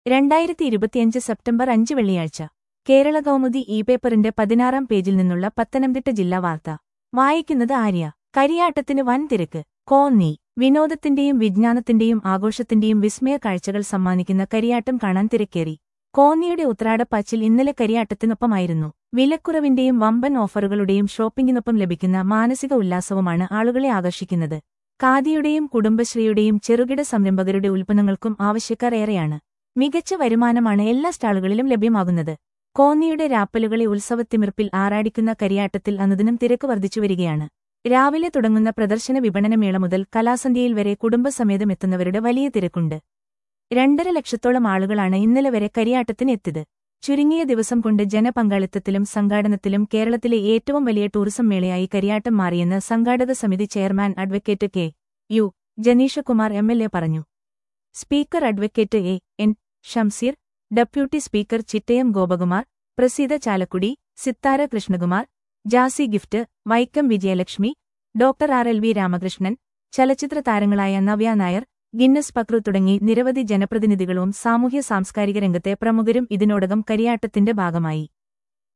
രണ്ടായിരത്തി ഇരുപത്തിയഞ്ച് സെപ്റ്റംബർ അഞ്ച് വെള്ളിയാഴ്ച കേരള കൗമുദി ഇ പേപ്പറിന്റെ പതിനാറാം പേജിൽ നിന്നുള്ള പത്തനംതിട്ട ജില്ലാ വാർത്ത വായിക്കുന്നത് ആര്യ കരിയാട്ടത്തിന് വൻ തിരക്ക് കോന്നി വിനോദത്തിന്റെയും വിജ്ഞാനത്തിന്റെയും ആഘോഷത്തിന്റെയും വിസ്മയ കാഴ്ചകൾ സമ്മാനിക്കുന്ന കരിയാട്ടം കാണാൻ തിരക്കേറി കോന്നിയുടെ ഉത്രാടപ്പാച്ചിൽ ഇന്നലെ കരിയാട്ടത്തിനൊപ്പമായിരുന്നു വിലക്കുറവിന്റെയും വമ്പൻ ഓഫറുകളുടെയും ഷോപ്പിംഗിനൊപ്പം ലഭിക്കുന്ന മാനസിക ഉല്ലാസവുമാണ് ആളുകളെ ആകർഷിക്കുന്നത് ഖാദിയുടെയും കുടുംബശ്രീയുടെയും ചെറുകിട സംരംഭകരുടെ ഉൽപ്പന്നങ്ങൾക്കും ആവശ്യക്കാർ ഏറെയാണ് മികച്ച വരുമാനമാണ് എല്ലാ സ്റ്റാളുകളിലും ലഭ്യമാകുന്നത് കോന്നിയുടെ രാപ്പലുകളെ ഉത്സവത്തിമിർപ്പിൽ ആറാടിക്കുന്ന കരിയാട്ടത്തിൽ അനുദിനം തിരക്ക് വർദ്ധിച്ചുവരികയാണ് രാവിലെ തുടങ്ങുന്ന പ്രദർശന വിപണനമേള മുതൽ കലാസന്ധ്യയിൽ വരെ കുടുംബസമേതം എത്തുന്നവരുടെ വലിയ തിരക്കുണ്ട് രണ്ടര ലക്ഷത്തോളം ആളുകളാണ് ഇന്നലെ വരെ കരിയാട്ടത്തിന് എത്തിയത് ചുരുങ്ങിയ ദിവസം കൊണ്ട് ജനപങ്കാളിത്തത്തിലും സംഘാടനത്തിലും കേരളത്തിലെ ഏറ്റവും വലിയ ടൂറിസം മേളയായി കരിയാട്ടം മാറിയെന്ന് സംഘാടക സമിതി chairman advocate K U Janeeshkumar M L A പറഞ്ഞു speaker advocate A N Shamseer deputy speaker Chittayam Gopakumar Praseetha Chalakudy Sithara Krishnakumar Jassie Gift Vaikom Vijayalakshmi doctor R L V Ramakrishnan ചലച്ചിത്ര താരങ്ങളായ നവ്യ നായർ ഗിന്നസ് പക്രു തുടങ്ങി നിരവധി ജനപ്രതിനിധികളും സാമൂഹ്യ സാംസ്കാരിക രംഗത്തെ പ്രമുഖരും ഇതിനോടകം കരിയാട്ടത്തിന്റെ ഭാഗമായി